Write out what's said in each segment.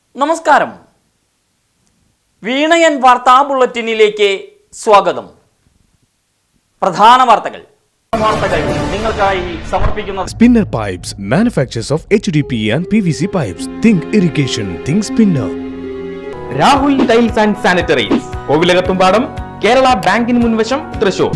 നമസ്കാരം വീണയൻ വാർത്താ ബുള്ളറ്റിനിലേക്ക് സ്വാഗതം പ്രധാന വാർത്തകൾ വാർത്തകൾ നിങ്ങൾക്കായി സമർപ്പിക്കുന്നത് Spinner Pipes manufactures of HDP and PVC pipes. Think irrigation, think spinner. Rahul tiles and sanitaries Kovilakathumpadam Kerala ബാങ്കിന് മുൻവശം തൃശൂർ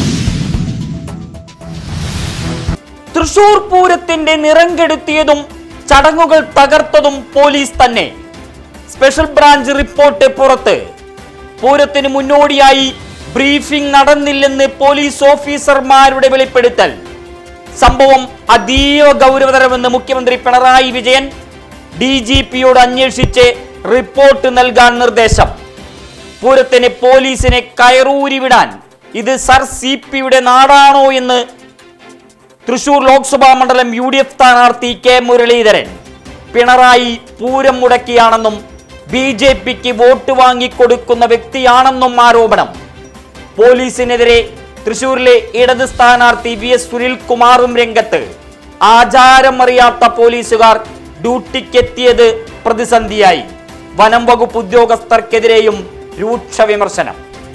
തൃശൂർ പൂരത്തിന്റെ നിറം കെടുത്തിയതും ചടങ്ങുകൾ തകർത്തതും പോലീസ് തന്നെ സ്പെഷ്യൽ ബ്രാഞ്ച് റിപ്പോർട്ട് പുറത്ത് പൂരത്തിന് മുന്നോടിയായി ബ്രീഫിംഗ് നടന്നില്ലെന്ന് പോലീസ് ഓഫീസർമാരുടെ വെളിപ്പെടുത്തൽ സംഭവം അതീവ ഗൗരവതരമെന്ന് മുഖ്യമന്ത്രി പിണറായി വിജയൻ ഡി ജി പിയോട് അന്വേഷിച്ച് റിപ്പോർട്ട് നൽകാൻ നിർദ്ദേശം പൂരത്തിന് പോലീസിനെ കയറൂരി വിടാൻ ഇത് സർ സി പിയുടെ നാടാണോ എന്ന് തൃശൂർ ലോക്സഭാ മണ്ഡലം യു ഡി എഫ് സ്ഥാനാർത്ഥി കെ മുരളീധരൻ പിണറായി പൂരം മുടക്കിയാണെന്നും ബി ജെ പിക്ക് വോട്ട് വാങ്ങിക്കൊടുക്കുന്ന വ്യക്തിയാണെന്നും ആരോപണം പോലീസിനെതിരെ തൃശൂരിലെ ഇടത് സ്ഥാനാർത്ഥി വി എസ് സുനിൽകുമാറും രംഗത്ത് ആചാരമറിയാത്ത പോലീസുകാർ ഡ്യൂട്ടിക്കെത്തിയത് പ്രതിസന്ധിയായി വനം വകുപ്പ് ഉദ്യോഗസ്ഥർക്കെതിരെയും രൂക്ഷ വിമർശനം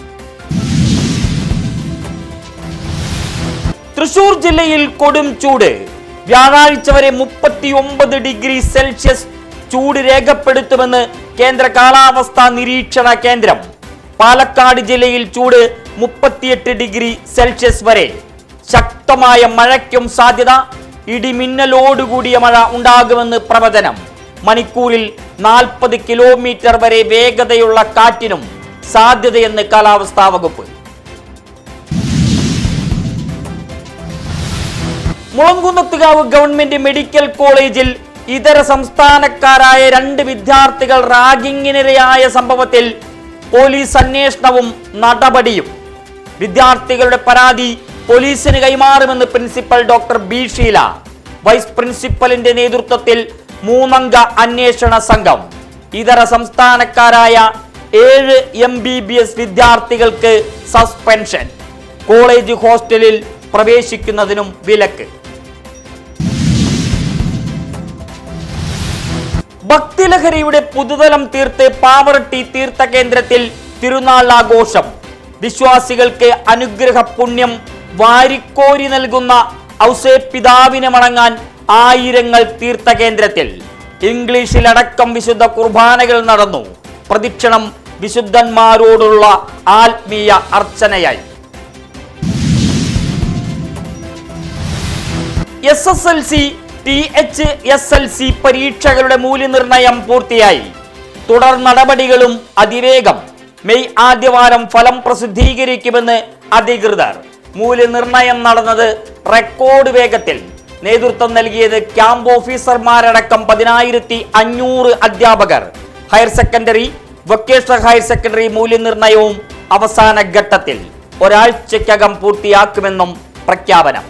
തൃശൂർ ജില്ലയിൽ കൊടും ചൂട് വ്യാഴാഴ്ച വരെ മുപ്പത്തി ഒമ്പത് ഡിഗ്രി സെൽഷ്യസ് ചൂട് രേഖപ്പെടുത്തുമെന്ന് കേന്ദ്ര കാലാവസ്ഥാ നിരീക്ഷണ കേന്ദ്രം പാലക്കാട് ജില്ലയിൽ ചൂട് മുപ്പത്തിയെട്ട് ഡിഗ്രി സെൽഷ്യസ് വരെ ശക്തമായ മഴയ്ക്കും സാധ്യത ഇടിമിന്നലോടുകൂടിയ മഴ ഉണ്ടാകുമെന്ന് പ്രവചനം മണിക്കൂറിൽ നാൽപ്പത് കിലോമീറ്റർ വരെ വേഗതയുള്ള കാറ്റിനും സാധ്യതയെന്ന് കാലാവസ്ഥാ വകുപ്പ് മുളങ്കുന്നത്തുകാവ് ഗവൺമെന്റ് മെഡിക്കൽ കോളേജിൽ ഇതര സംസ്ഥാനക്കാരായ രണ്ട് വിദ്യാർത്ഥികൾ റാഗിങ്ങിനിരയായ സംഭവത്തിൽ പോലീസ് അന്വേഷണവും നടപടിയും വിദ്യാർത്ഥികളുടെ പരാതി പോലീസിന് കൈമാറുമെന്ന് principal doctor B Sheela vice പ്രിൻസിപ്പലിന്റെ നേതൃത്വത്തിൽ മൂന്നംഗ അന്വേഷണ സംഘം ഇതര സംസ്ഥാനക്കാരായ ഏഴ് എം ബി ബി എസ് വിദ്യാർത്ഥികൾക്ക് സസ്പെൻഷൻ കോളേജ് ഹോസ്റ്റലിൽ പ്രവേശിക്കുന്നതിനും വിലക്ക് ഭക്തിലഹരിയുടെ പുതുതലം തീർത്ത് പാവറട്ടി തീർത്ഥ കേന്ദ്രത്തിൽ തിരുനാൾ ആഘോഷം വിശ്വാസികൾക്ക് അനുഗ്രഹ പുണ്യം വാരിക്കോരി നൽകുന്ന ഔസേപിതാവിനെ മടങ്ങാൻ ആയിരങ്ങൾ തീർത്ഥ കേന്ദ്രത്തിൽ ഇംഗ്ലീഷിലടക്കം വിശുദ്ധ കുർബാനകൾ നടന്നു പ്രദക്ഷിണം വിശുദ്ധന്മാരോടുള്ള ആത്മീയ അർച്ചനയായി S S L C T H S L C പരീക്ഷകളുടെ മൂല്യനിർണയം പൂർത്തിയായി തുടർ നടപടികളും അതിവേഗം മെയ് ആദ്യവാരം ഫലം പ്രസിദ്ധീകരിക്കുമെന്ന് അധികൃതർ മൂല്യനിർണയം നടന്നത് റെക്കോർഡ് വേഗത്തിൽ നേതൃത്വം നൽകിയത് ക്യാമ്പ് ഓഫീസർമാരടക്കം പതിനായിരത്തി അഞ്ഞൂറ് അധ്യാപകർ higher secondary vocational higher secondary മൂല്യനിർണയവും അവസാന ഘട്ടത്തിൽ ഒരാഴ്ചയ്ക്കകം പൂർത്തിയാക്കുമെന്നും പ്രഖ്യാപനം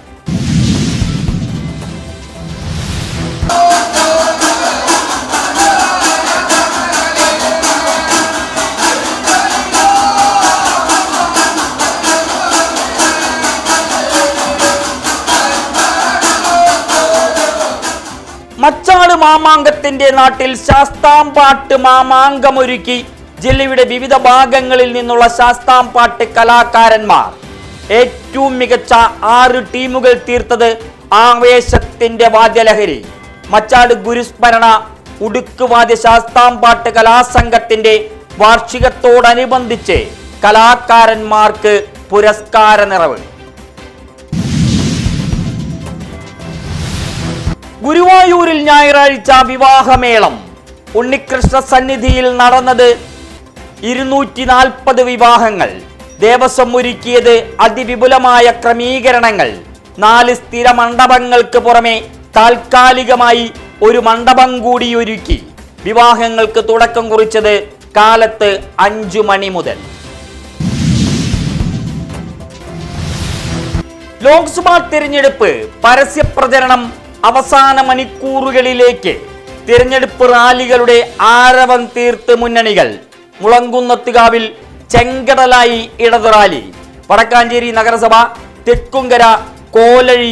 മച്ചാട് മാമാങ്കത്തിന്റെ നാട്ടിൽ ശാസ്താംപാട്ട് മാമാങ്കമൊരുക്കി ജില്ലയുടെ വിവിധ ഭാഗങ്ങളിൽ നിന്നുള്ള ശാസ്താംപാട്ട് കലാകാരന്മാർ ഏറ്റവും മികച്ച ആറ് ടീമുകൾ തീർത്തത് ആവേശത്തിന്റെ വാദ്യലഹരി മച്ചാട് ഗുരുസ്മരണ ഉടുക്കുവാദ്യ ശാസ്താംപാട്ട് കലാസംഘത്തിന്റെ വാർഷികത്തോടനുബന്ധിച്ച് കലാകാരന്മാർക്ക് പുരസ്കാര നിറവ് ഗുരുവായൂരിൽ ഞായറാഴ്ച വിവാഹമേളം ഉണ്ണികൃഷ്ണ സന്നിധിയിൽ നടന്നത് ഇരുന്നൂറ്റി നാൽപ്പത് വിവാഹങ്ങൾ ദേവസ്വം ഒരുക്കിയത് അതിവിപുലമായ ക്രമീകരണങ്ങൾ നാല് സ്ഥിര മണ്ഡപങ്ങൾക്ക് പുറമെ താൽക്കാലികമായി ഒരു മണ്ഡപം കൂടി ഒരുക്കി വിവാഹങ്ങൾക്ക് തുടക്കം കുറിച്ചത് കാലത്ത് അഞ്ചു മണി മുതൽ ലോക്സഭാ തിരഞ്ഞെടുപ്പ് പരസ്യപ്രചരണം അവസാന മണിക്കൂറുകളിലേക്ക് തിരഞ്ഞെടുപ്പ് റാലികളുടെ ആരവം തീർത്ത് മുന്നണികൾ മുളങ്കുന്നത്തുകാവിൽ ചെങ്കടലായി ഇടതു റാലി വടക്കാഞ്ചേരി നഗരസഭ തെക്കുങ്കര കോലഴി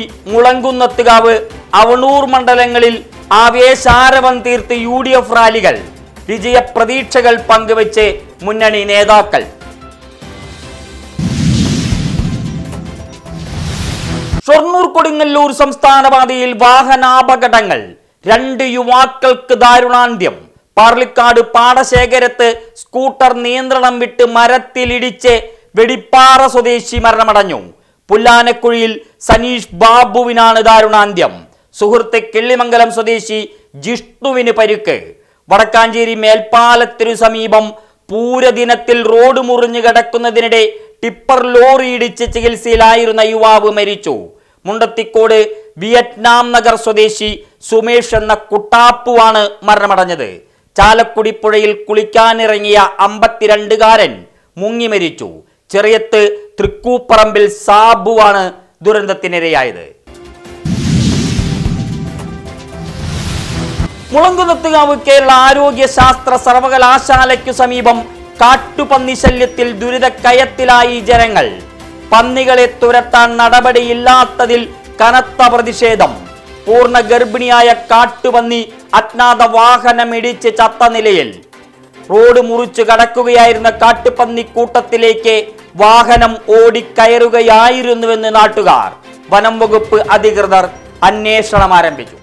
മുളങ്കുന്നത്തുകാവ് അവണൂർ മണ്ഡലങ്ങളിൽ ആവേശാരവം തീർത്ത് യു ഡി എഫ് റാലികൾ വിജയ പ്രതീക്ഷകൾ പങ്കുവച്ച് മുന്നണി നേതാക്കൾ ഷൊർണൂർ കൊടുങ്ങല്ലൂർ സംസ്ഥാന പാതയിൽ വാഹനാപകടങ്ങൾ രണ്ട് യുവാക്കൾക്ക് ദാരുണാന്ത്യം പാർലിക്കാട് പാടശേഖരത്ത് സ്കൂട്ടർ നിയന്ത്രണം വിട്ട് മരത്തിലിടിച്ച് വെടിപ്പാറ സ്വദേശി മരണമടഞ്ഞു പുല്ലാനക്കുഴിയിൽ സനീഷ് ബാബുവിനാണ് ദാരുണാന്ത്യം സുഹൃത്ത് കിള്ളിമംഗലം സ്വദേശി ജിഷ്ണുവിന് പരുക്ക് വടക്കാഞ്ചേരി മേൽപ്പാലത്തിനു സമീപം പൂരദിനത്തിൽ റോഡ് മുറിഞ്ഞു കിടക്കുന്നതിനിടെ ടിപ്പർ ലോറി ഇടിച്ച് ചികിത്സയിലായിരുന്ന യുവാവ് മരിച്ചു മുണ്ടത്തിക്കോട് വിയറ്റ്നാം നഗർ സ്വദേശി സുമേഷ് എന്ന കുട്ടാപ്പുവാണ് മരണമടഞ്ഞത് ചാലക്കുടി പുഴയിൽ കുളിക്കാനിറങ്ങിയ അമ്പത്തിരണ്ടുകാരൻ മുങ്ങി മരിച്ചു ചെറിയത്ത് തൃക്കൂപ്പറമ്പിൽ സാബുവാണ് ദുരന്തത്തിനിരയായത് മുളങ്കുന്നത്തുകാവ് കേരള ആരോഗ്യ ശാസ്ത്ര സർവകലാശാലയ്ക്കു സമീപം കാട്ടുപന്നി ശല്യത്തിൽ ദുരിതക്കയത്തിലായി ജനങ്ങൾ പന്നികളെ തുരത്താൻ നടപടിയില്ലാത്തതിൽ കനത്ത പ്രതിഷേധം പൂർണ്ണ ഗർഭിണിയായ കാട്ടുപന്നി അജ്ഞാത വാഹനമിടിച്ച് ചത്ത നിലയിൽ റോഡ് മുറിച്ചു കടക്കുകയായിരുന്ന കാട്ടുപന്നി കൂട്ടത്തിലേക്ക് വാഹനം ഓടിക്കയറുകയായിരുന്നുവെന്ന് നാട്ടുകാർ വനം വകുപ്പ് അധികൃതർ അന്വേഷണം ആരംഭിച്ചു